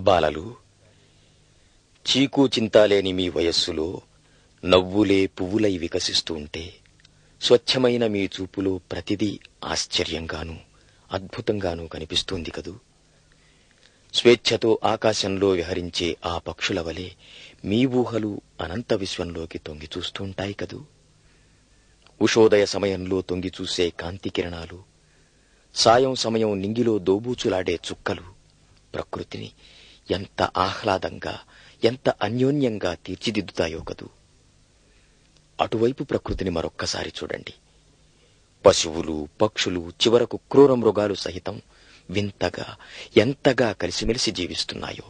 బాలలు చీకు చింతాలేని మీ వయస్సులో నవ్వులే పువ్వులై వికసిస్తూ ఉంటే స్వచ్ఛమైన మీ చూపులో ప్రతిదీ ఆశ్చర్యంగానూ అద్భుతంగానూ కనిపిస్తోంది కదూ స్వేచ్ఛతో ఆకాశంలో విహరించే ఆ పక్షుల వలె మీ ఊహలు అనంత విశ్వంలోకి తొంగి చూస్తుంటాయి కదూ ఉషోదయ సమయంలో తొంగి చూసే కాంతి కిరణాలు సాయం సమయం నింగిలో దోబూచులాడే చుక్కలు ప్రకృతిని ఎంత ఆహ్లాదంగా ఎంత అన్యోన్యంగా తీర్చిదిద్దుతాయో కదూ అటువైపు ప్రకృతిని మరొక్కసారి చూడండి పశువులు పక్షులు చివరకు క్రూర మృగాలు సహితం వింతగా ఎంతగా కలిసిమెలిసి జీవిస్తున్నాయో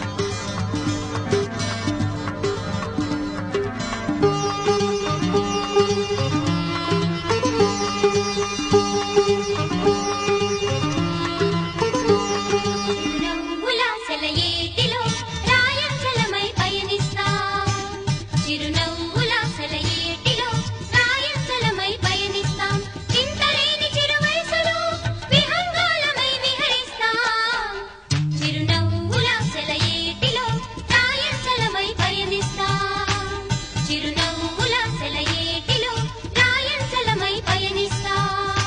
చిరునవ్వుల సెలయేటిలో రాయంచలమై పయనిస్తాం చిరునవ్వుల సెలయేటిలో రాయంచలమై పయనిస్తాం చింతలేని చిరువయసులో విహంగాలమై విహరిస్తాం చిరునవ్వుల సెలయేటిలో రాయంచలమై పయనిస్తాం చిరునవ్వుల సెలయేటిలో రాయంచలమై పయనిస్తాం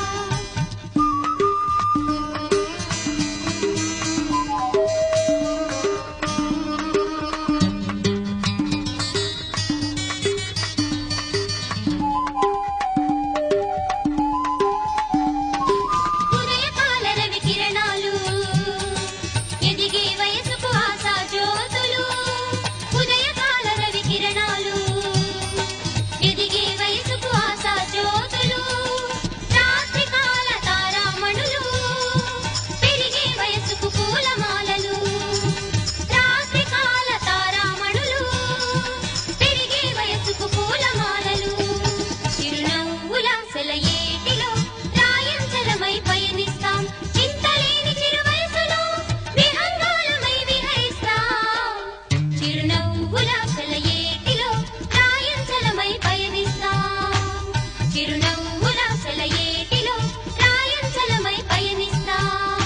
ఉదయకాల రవి కిరణాలు ఎదిగే వయసుకు ఆశా జ్యోతులు ఉదయకాల రవి కిరణాలు ఎదిగే వయసుకు ఆశా జ్యోతులు రాత్రికాల తారామణులు పెరిగే వయసుకు పూలమాలలు రాత్రికాల తారామణులు పెరిగే వయసుకు పూలమాలలు చిరునవ్వుల సెలయేటిలో రాయంచలమై పయనిస్తాం చింతలేని చిరువయసులో విహంగాలమై విహరిస్తాం చిరునవ్వుల సెలయేటిలో రాయంచలమై పయనిస్తాం చిరునవ్వుల సెలయేటిలో రాయంచలమై పయనిస్తాం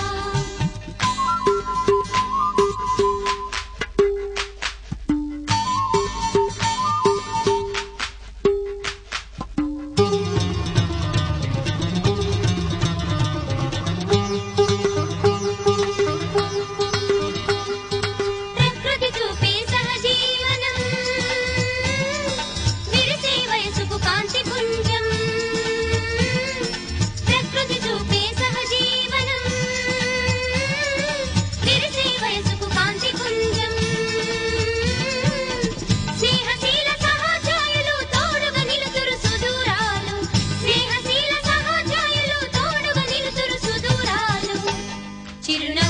ప్రకృతి చూపే సహజీవనం విరిసే వయసుకు కాంతి పుంజం ప్రకృతి చూపే సహజీవనం విరిసే వయసుకు కాంతి పుంజం స్నేహశీల సహజాయులు తోడుగా నిలుతురు సుదూరాలు స్నేహశీల సహజాయులు తోడుగా నిలుతురు సుదూరాలు చిరునవ్వు